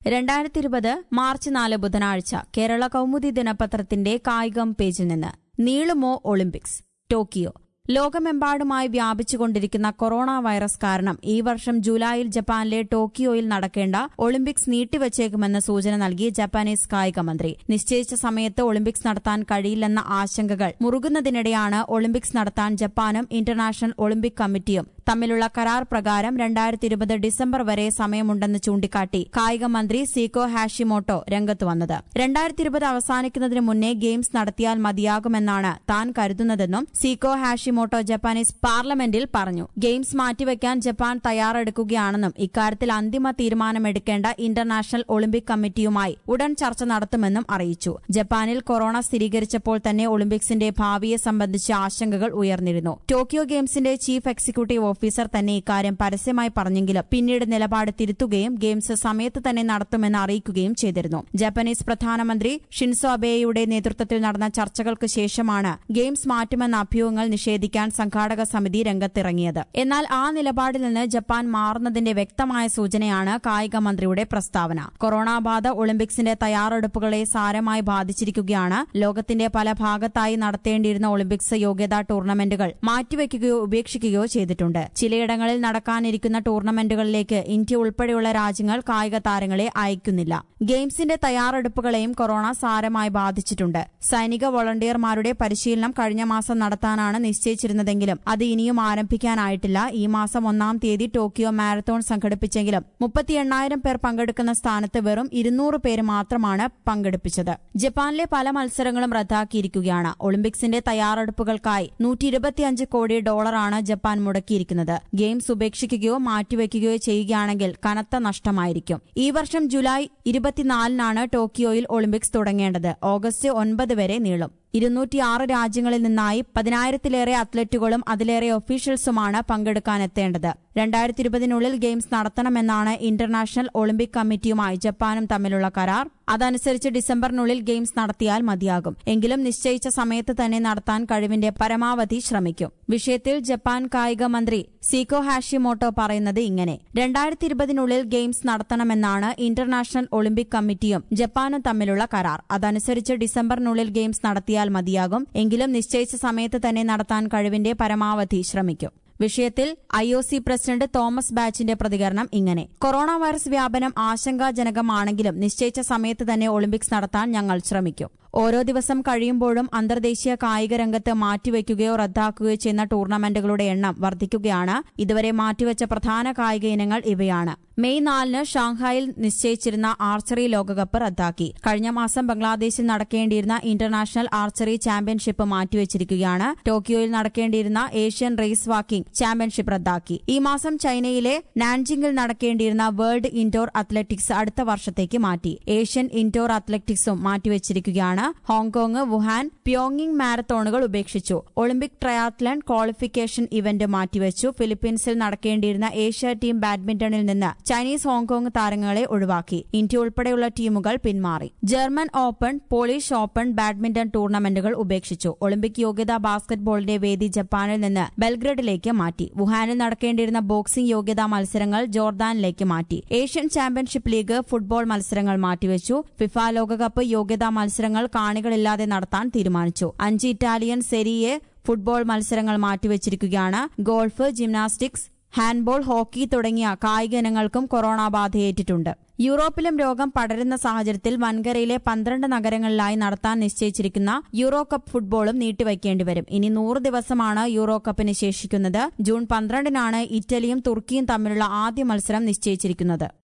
രണ്ടായിരത്തി ഇരുപത് മാർച്ച് നാല് ബുധനാഴ്ച കേരള കൗമുദി ദിനപത്രത്തിന്റെ കായികം പേജിൽ നിന്ന് നീളുമോ ഒളിമ്പിക്സ് ടോക്കിയോ ലോകമെമ്പാടുമായി വ്യാപിച്ചുകൊണ്ടിരിക്കുന്ന കൊറോണ വൈറസ് കാരണം ഈ വർഷം ജൂലൈയിൽ ജപ്പാനിലെ ടോക്കിയോയിൽ നടക്കേണ്ട ഒളിമ്പിക്സ് നീട്ടിവച്ചേക്കുമെന്ന് സൂചന നൽകി ജപ്പാനീസ് കായിക മന്ത്രി നിശ്ചയിച്ച സമയത്ത് ഒളിമ്പിക്സ് നടത്താൻ കഴിയില്ലെന്ന ആശങ്കകൾ മുറുകുന്നതിനിടെയാണ് ഒളിമ്പിക്സ് നടത്താൻ ജപ്പാനും ഇന്റർനാഷണൽ ഒളിമ്പിക് കമ്മിറ്റിയും തമ്മിലുള്ള കരാർ പ്രകാരം രണ്ടായിരത്തി ഇരുപത് ഡിസംബർ വരെ സമയമുണ്ടെന്ന് ചൂണ്ടിക്കാട്ടി കായിക മന്ത്രി സീക്കോ ഹാഷിമോട്ടോ രംഗത്ത് വന്നത് രണ്ടായിരത്തി ഇരുപത് അവസാനിക്കുന്നതിന് മുന്നേ ഗെയിംസ് നടത്തിയാൽ മതിയാകുമെന്നാണ് താൻ കരുതുന്നതെന്നും സീക്കോ ഹാഷിമോട്ടോ ജപ്പാനീസ് പാർലമെന്റിൽ പറഞ്ഞു ഗെയിംസ് മാറ്റിവെക്കാൻ ജപ്പാൻ തയ്യാറെടുക്കുകയാണെന്നും ഇക്കാര്യത്തിൽ അന്തിമ തീരുമാനമെടുക്കേണ്ട ഇന്റർനാഷണൽ ഒളിമ്പിക് കമ്മിറ്റിയുമായി ഉടൻ ചർച്ച നടത്തുമെന്നും അറിയിച്ചു ജപ്പാനിൽ കൊറോണ സ്ഥിരീകരിച്ചപ്പോൾ തന്നെ ഒളിമ്പിക്സിന്റെ ഭാവിയെ സംബന്ധിച്ച് ആശങ്കകൾ ഉയർന്നിരുന്നു ടോക്കിയോ ഗെയിംസിന്റെ ചീഫ് എക്സിക്യൂട്ടീവ് ഓഫീസർ തന്നെ ഇക്കാര്യം പരസ്യമായി പറഞ്ഞെങ്കിലും പിന്നീട് നിലപാട് തിരുത്തുകയും ഗെയിംസ് സമയത്ത് തന്നെ നടത്തുമെന്ന് അറിയിക്കുകയും ചെയ്തിരുന്നു ജപ്പാനീസ് പ്രധാനമന്ത്രി ഷിൻസോ അബേയുടെ നേതൃത്വത്തിൽ നടന്ന ചർച്ചകൾക്ക് ശേഷമാണ് ഗെയിംസ് മാറ്റുമെന്ന അഭ്യൂഹങ്ങൾ നിഷേധിക്കാൻ സംഘാടക സമിതി രംഗത്തിറങ്ങിയത് എന്നാൽ ആ നിലപാടിൽ നിന്ന് ജപ്പാൻ മാറുന്നതിന്റെ വ്യക്തമായ സൂചനയാണ് കായിക മന്ത്രിയുടെ പ്രസ്താവന കൊറോണ ബാധ ഒളിമ്പിക്സിന്റെ തയ്യാറെടുപ്പുകളെ സാരമായി ബാധിച്ചിരിക്കുകയാണ് ലോകത്തിന്റെ പല ഭാഗത്തായി നടത്തേണ്ടിയിരുന്ന ഒളിമ്പിക്സ് യോഗ്യതാ ടൂർണമെന്റുകൾ മാറ്റിവെക്കുകയോ ഉപേക്ഷിക്കുകയോ ചെയ്തിട്ടുണ്ട് ചിലയിടങ്ങളിൽ നടക്കാനിരിക്കുന്ന ടൂർണമെന്റുകളിലേക്ക് ഇന്ത്യ ഉൾപ്പെടെയുള്ള രാജ്യങ്ങൾ കായിക താരങ്ങളെ അയക്കുന്നില്ല ഗെയിംസിന്റെ തയ്യാറെടുപ്പുകളെയും കൊറോണ സാരമായി ബാധിച്ചിട്ടുണ്ട് സൈനിക വോളണ്ടിയർമാരുടെ പരിശീലനം കഴിഞ്ഞ മാസം നടത്താനാണ് നിശ്ചയിച്ചിരുന്നതെങ്കിലും അത് ഇനിയും ആരംഭിക്കാനായിട്ടില്ല ഈ മാസം ഒന്നാം തീയതി ടോക്കിയോ മാരത്തോൺ സംഘടിപ്പിച്ചെങ്കിലും മുപ്പത്തി എണ്ണായിരം പേർ പങ്കെടുക്കുന്ന സ്ഥാനത്ത് വെറും ഇരുന്നൂറ് പേര് മാത്രമാണ് പങ്കെടുപ്പിച്ചത് ജപ്പാനിലെ പല മത്സരങ്ങളും റദ്ദാക്കിയിരിക്കുകയാണ് ഒളിമ്പിക്സിന്റെ തയ്യാറെടുപ്പുകൾക്കായി നൂറ്റി ഇരുപത്തിയഞ്ച് കോടി ഡോളറാണ് ജപ്പാൻ മുടക്കിയിരിക്കുന്നത് ഗെയിംസ് ഉപേക്ഷിക്കുകയോ മാറ്റിവെക്കുകയോ ചെയ്യുകയാണെങ്കിൽ കനത്ത നഷ്ടമായിരിക്കും ഈ വർഷം ജൂലൈ ഇരുപത്തിനാലിനാണ് ടോക്കിയോയിൽ ഒളിമ്പിക്സ് തുടങ്ങേണ്ടത് ഓഗസ്റ്റ് ഒൻപത് വരെ നീളും ഇരുന്നൂറ്റിയാറ് രാജ്യങ്ങളിൽ നിന്നായി പതിനായിരത്തിലേറെ അത്ലറ്റുകളും അതിലേറെ ഒഫീഷ്യൽസുമാണ് പങ്കെടുക്കാനെത്തേണ്ടത് രണ്ടായിരത്തി ഇരുപതിനുള്ളിൽ ഗെയിംസ് നടത്തണമെന്നാണ് ഇന്റർനാഷണൽ ഒളിമ്പിക് കമ്മിറ്റിയുമായി ജപ്പാനും തമ്മിലുള്ള കരാർ അതനുസരിച്ച് ഡിസംബറിനുള്ളിൽ ഗെയിംസ് നടത്തിയാൽ മതിയാകും എങ്കിലും നിശ്ചയിച്ച സമയത്ത് തന്നെ നടത്താൻ കഴിവിന്റെ പരമാവധി ശ്രമിക്കും വിഷയത്തിൽ ജപ്പാൻ കായിക മന്ത്രി സീക്കോ ഹാഷിമോട്ടോ പറയുന്നത് ഇങ്ങനെ രണ്ടായിരത്തി ഇരുപതിനുള്ളിൽ ഗെയിംസ് നടത്തണമെന്നാണ് ഇന്റർനാഷണൽ ഒളിമ്പിക് കമ്മിറ്റിയും ജപ്പാനും തമ്മിലുള്ള കരാർ അതനുസരിച്ച് ഡിസംബറിനുള്ളിൽ ഗെയിംസ് നടത്തിയാൽ മതിയാകും എങ്കിലും നിശ്ചയിച്ച സമയത്ത് തന്നെ നടത്താൻ കഴിവിന്റെ പരമാവധി ശ്രമിക്കും വിഷയത്തിൽ I O C president Thomas ബാച്ചിന്റെ പ്രതികരണം ഇങ്ങനെ കൊറോണ വൈറസ് വ്യാപനം ആശങ്കാജനകമാണെങ്കിലും നിശ്ചയിച്ച സമയത്ത് തന്നെ ഒളിമ്പിക്സ് നടത്താൻ ഞങ്ങൾ ശ്രമിക്കും ഓരോ ദിവസം കഴിയുമ്പോഴും അന്തർദേശീയ കായിക രംഗത്ത് മാറ്റിവെക്കുകയോ റദ്ദാക്കുകയോ ചെയ്യുന്ന ടൂർണമെന്റുകളുടെ എണ്ണം വർദ്ധിക്കുകയാണ് ഇതുവരെ മാറ്റിവെച്ച പ്രധാന കായിക ഇനങ്ങൾ ഇവയാണ് മെയ് നാലിന് ഷാങ്ഹായിൽ നിശ്ചയിച്ചിരുന്ന ആർച്ചറി ലോകകപ്പ് റദ്ദാക്കി കഴിഞ്ഞ മാസം ബംഗ്ലാദേശിൽ നടക്കേണ്ടിയിരുന്ന ഇന്റർനാഷണൽ ആർച്ചറി ചാമ്പ്യൻഷിപ്പ് മാറ്റിവെച്ചിരിക്കുകയാണ് ടോക്കിയോയിൽ നടക്കേണ്ടിയിരുന്ന ഏഷ്യൻ റേസ് വാക്കിംഗ് ചാമ്പ്യൻഷിപ്പ് റദ്ദാക്കി ഈ മാസം ചൈനയിലെ നാൻജിംഗിൽ നടക്കേണ്ടിയിരുന്ന വേൾഡ് ഇൻഡോർ അത്ലറ്റിക്സ് അടുത്ത വർഷത്തേക്ക് മാറ്റി ഏഷ്യൻ ഇൻഡോർ അത്ലറ്റിക്സും മാറ്റിവെച്ചിരിക്കുകയാണ് ഹോങ്കോങ് വുഹാൻ പ്യോങ്ങിംഗ് മാരത്തോണുകൾ ഉപേക്ഷിച്ചു ഒളിമ്പിക് ട്രയാത്ലൺ ക്വാളിഫിക്കേഷൻ ഇവന്റ് മാറ്റിവെച്ചു ഫിലിപ്പീൻസിൽ നടക്കേണ്ടിയിരുന്ന ഏഷ്യ ടീം ബാഡ്മിന്റണിൽ നിന്ന് ചൈനീസ് ഹോങ്കോങ് താരങ്ങളെ ഒഴിവാക്കി ഇന്ത്യ ഉൾപ്പെടെയുള്ള ടീമുകൾ പിന്മാറി German open Polish open badminton ടൂർണമെന്റുകൾ ഉപേക്ഷിച്ചു ഒളിമ്പിക് യോഗ്യതാ ബാസ്കറ്റ്ബോളിന്റെ വേദി ജപ്പാനിൽ നിന്ന് ബെൽഗ്രേഡിലേക്ക് മാറ്റി വുഹാനിൽ നടക്കേണ്ടിയിരുന്ന ബോക്സിംഗ് യോഗ്യതാ മത്സരങ്ങൾ ജോർദാനിലേക്ക് മാറ്റി ഏഷ്യൻ ചാമ്പ്യൻഷിപ്പ് ലീഗ് ഫുട്ബോൾ മത്സരങ്ങൾ മാറ്റിവെച്ചു ഫിഫ ലോകകപ്പ് യോഗ്യതാ മത്സരങ്ങൾ കാണികളില്ലാതെ നടത്താൻ തീരുമാനിച്ചു അഞ്ച് ഇറ്റാലിയൻ സെരിയെ ഫുട്ബോൾ മത്സരങ്ങൾ മാറ്റിവെച്ചിരിക്കുകയാണ് ഗോൾഫ് ജിംനാസ്റ്റിക്സ് ഹാൻഡ്ബോൾ ഹോക്കി തുടങ്ങിയ കായിക ഇനങ്ങൾക്കും കൊറോണ ബാധയേറ്റിട്ടുണ്ട് യൂറോപ്പിലും രോഗം പടരുന്ന സാഹചര്യത്തിൽ വൻകരയിലെ പന്ത്രണ്ട് നഗരങ്ങളിലായി നടത്താൻ നിശ്ചയിച്ചിരിക്കുന്ന യൂറോ കപ്പ് ഫുട്ബോളും നീട്ടിവയ്ക്കേണ്ടിവരും ഇനി നൂറ് ദിവസമാണ് യൂറോ കപ്പിന് ശേഷിക്കുന്നത് ജൂൺ പന്ത്രണ്ടിനാണ് ഇറ്റലിയും തുർക്കിയും തമ്മിലുള്ള ആദ്യ മത്സരം നിശ്ചയിച്ചിരിക്കുന്നത്